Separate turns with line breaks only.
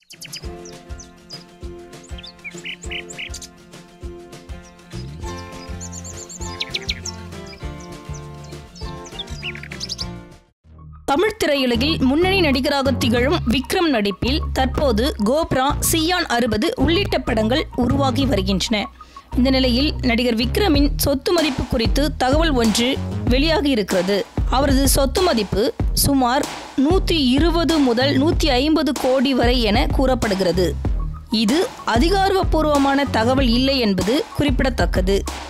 தமிழ் திரையுலகில் முன்னணி நடிகராக திகழும் விக்ரம் நடிப்பில் தற்போது கோப்ரா சியான் அறுபது உள்ளிட்ட படங்கள் உருவாகி வருகின்றன இந்த நிலையில் நடிகர் விக்ரமின் சொத்து மதிப்பு குறித்து தகவல் ஒன்று வெளியாகி இருக்கிறது அவரது சொத்து மதிப்பு சுமார் நூற்றி இருபது முதல் நூற்றி ஐம்பது கோடி வரை என கூறப்படுகிறது இது அதிகாரப்பூர்வமான தகவல் இல்லை என்பது குறிப்பிடத்தக்கது